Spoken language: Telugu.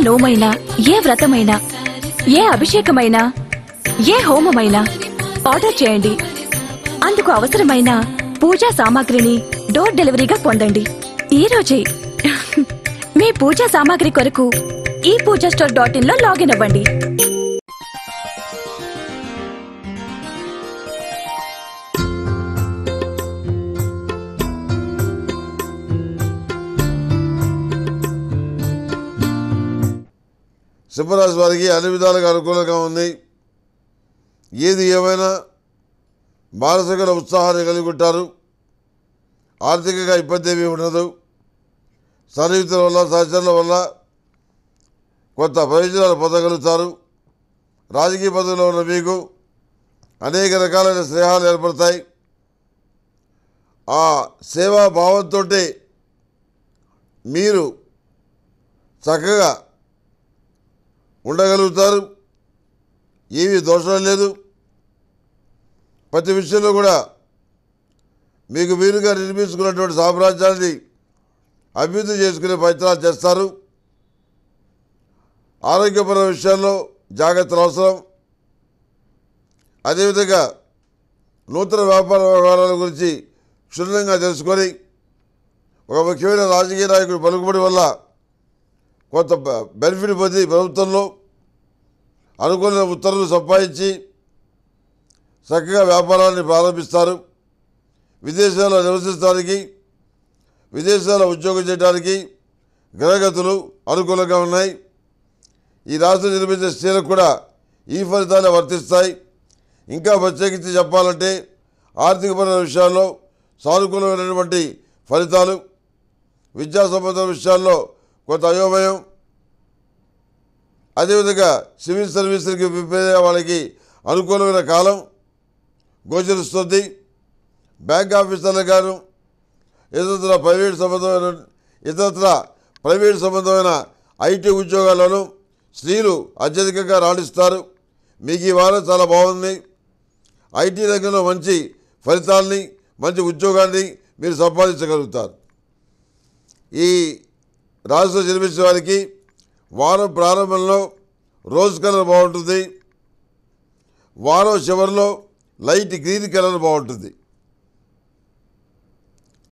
నోమైనా ఏ వ్రతమైనా ఏ అభిషేకమైనా ఏ హోమమైనా ఆర్డర్ చేయండి అందుకు అవసరమైన పూజా సామాగ్రిని డోర్ డెలివరీగా పొందండి ఈ రోజే మీ పూజా సామాగ్రి కొరకు ఈ పూజా స్టోర్ డాట్ ఇన్ లో లాగిన్ అవ్వండి సింహరాశి వారికి అన్ని విధాలుగా అనుకూలంగా ఉంది ఏది ఏమైనా మానసిక ఉత్సాహాన్ని కలిగి ఉంటారు ఆర్థికంగా ఇబ్బంది ఏమీ ఉండదు సన్నిహితుల వల్ల సహచరుల వల్ల కొంత ప్రయోజనాలు పొందగలుగుతారు రాజకీయ పదవిలో ఉన్న మీకు అనేక రకాలైన స్నేహాలు ఏర్పడతాయి ఆ సేవా భావంతో మీరు చక్కగా ఉండగలుగుతారు ఏమీ దోషం లేదు ప్రతి విషయంలో కూడా మీకు మీరుగా నిర్మించుకున్నటువంటి సామ్రాజ్యాన్ని అభివృద్ధి చేసుకునే ప్రయత్నాలు చేస్తారు ఆరోగ్యపర విషయాల్లో జాగ్రత్తలు అవసరం అదేవిధంగా నూతన వ్యాపార వ్యవహారాల గురించి క్షుణ్ణంగా తెలుసుకొని ఒక ముఖ్యమైన రాజకీయ నాయకుడి పలుకుబడి వల్ల కొంత బ- బెనిఫిట్ పొంది ప్రభుత్వంలో అనుకూల ఉత్తర్వులు సంపాదించి చక్కగా వ్యాపారాన్ని ప్రారంభిస్తారు విదేశాల్లో నివసించడానికి విదేశాల్లో ఉద్యోగం చేయడానికి గ్రహగతులు అనుకూలంగా ఉన్నాయి ఈ రాష్ట్రం నిర్మించే స్త్రీలకు కూడా ఈ ఫలితాలే వర్తిస్తాయి ఇంకా ప్రత్యేకించి చెప్పాలంటే ఆర్థికపరమైన విషయాల్లో సానుకూలమైనటువంటి ఫలితాలు విద్యా సంబంధ విషయాల్లో కొంత అయోమయం అదేవిధంగా సివిల్ సర్వీసులకి ప్రిపేర్ అయ్యే వాళ్ళకి అనుకూలమైన కాలం గోచరిస్తుంది బ్యాంక్ ఆఫీసర్లు గాను ఇతరత్ర ప్రైవేట్ సంబంధమైన ఇతరత్ర ప్రైవేట్ సంబంధమైన ఐటీ ఉద్యోగాలను స్త్రీలు అత్యధికంగా రాణిస్తారు మీకు ఈ వారం చాలా బాగుంది ఐటీ రంగంలో మంచి ఫలితాల్ని మంచి ఉద్యోగాన్ని మీరు సంపాదించగలుగుతారు ఈ రాశిలో జన్మించిన వారికి వారం ప్రారంభంలో రోజ్ కలర్ బాగుంటుంది వారం చివరిలో లైట్ గ్రీన్ కలర్ బాగుంటుంది